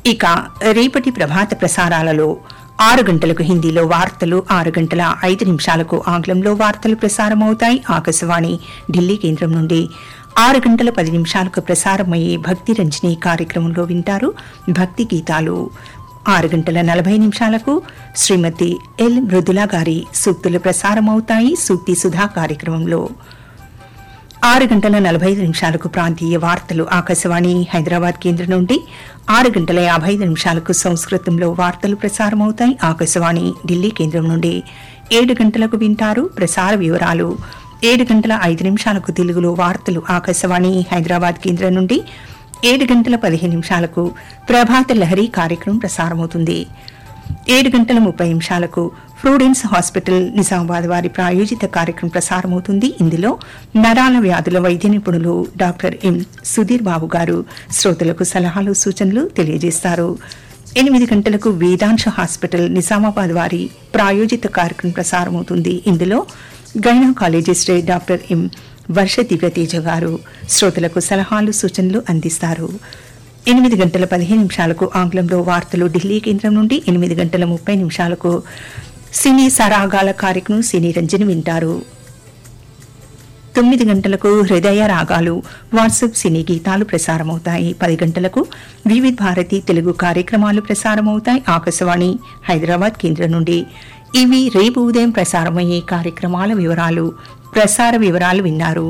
ఇక రేపటి ప్రభాత ప్రసారాలలో ఆరు గంటలకు హిందీలో వార్తలు ఆరు గంటల ఐదు నిమిషాలకు ఆంగ్లంలో వార్తలు ప్రసారమవుతాయి ఆకాశవాణి ఢిల్లీ కేంద్రం నుండి ఆరు గంటల పది నిమిషాలకు ప్రసారమయ్యే భక్తి రంజని కార్యక్రమంలో వింటారు భక్తి గీతాలు ఆరు గంటల నలభై నిమిషాలకు శ్రీమతి ఎల్ మృదుల గారి సూక్తులు ప్రసారమవుతాయి సూక్తి సుధా కార్యక్రమంలో ఆరు గంటల నలభై ఐదు నిమిషాలకు ప్రాంతీయ వార్తలు ఆకాశవాణి హైదరాబాద్ కేంద్రం నుండి ఆరు గంటల యాభై ఐదు నిమిషాలకు సంస్కృతంలో వార్తలు ప్రసారమవుతాయి ఆకాశవాణి ఢిల్లీ కేంద్రం నుండి ఏడు గంటలకు వింటారు ప్రసార వివరాలు ఏడు గంటల ఐదు నిమిషాలకు తెలుగులో వార్తలు ఆకాశవాణి హైదరాబాద్ కేంద్రం నుండి ఏడు గంటల పదిహేను నిమిషాలకు ప్రభాత లహరి కార్యక్రమం ప్రసారమవుతుంది ఏడు గంటల ముప్పై నిమిషాలకు ఫ్రూడెన్స్ హాస్పిటల్ నిజామాబాద్ వారి ప్రాయోజిత కార్యక్రమం ప్రసారమవుతుంది ఇందులో నరాల వ్యాధుల వైద్య నిపుణులు డాక్టర్ ఎం సుధీర్ బాబు గారు శ్రోతలకు సలహాలు సూచనలు తెలియజేస్తారు ఎనిమిది గంటలకు వేదాంశ హాస్పిటల్ నిజామాబాద్ వారి ప్రాయోజిత కార్యక్రమం ప్రసారమవుతుంది ఇందులో gynaecologist doctor M Varsha Divyateja గారు శ్రోతలకు సలహాలు సూచనలు అందిస్తారు ఎనిమిది గంటల పదిహేను నిమిషాలకు ఆంగ్లంలో వార్తలు ఢిల్లీ కేంద్రం నుండి ఎనిమిది గంటల ముప్పై నిమిషాలకు సినీ సరాగాల కార్యక్రమం సినీ రంజని వింటారు తొమ్మిది గంటలకు హృదయ రాగాలు వాట్సాప్ సినీ గీతాలు ప్రసారమవుతాయి పది గంటలకు వివిధ భారతి తెలుగు కార్యక్రమాలు ప్రసారమవుతాయి ఆకాశవాణి హైదరాబాద్ కేంద్రం నుండి ఇవి రేపు ఉదయం ప్రసారమయ్యే కార్యక్రమాల వివరాలు ప్రసార వివరాలు విన్నారు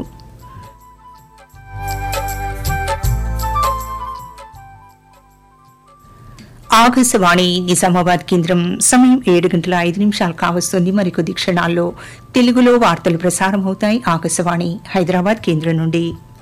ఆకాశవాణి నిజామాబాద్ కేంద్రం సమయం ఏడు గంటల ఐదు నిమిషాలు కావస్తుంది మరికొద్ది క్షణాల్లో తెలుగులో వార్తలు ప్రసారం అవుతాయి ఆకాశవాణి హైదరాబాద్ కేంద్రం నుండి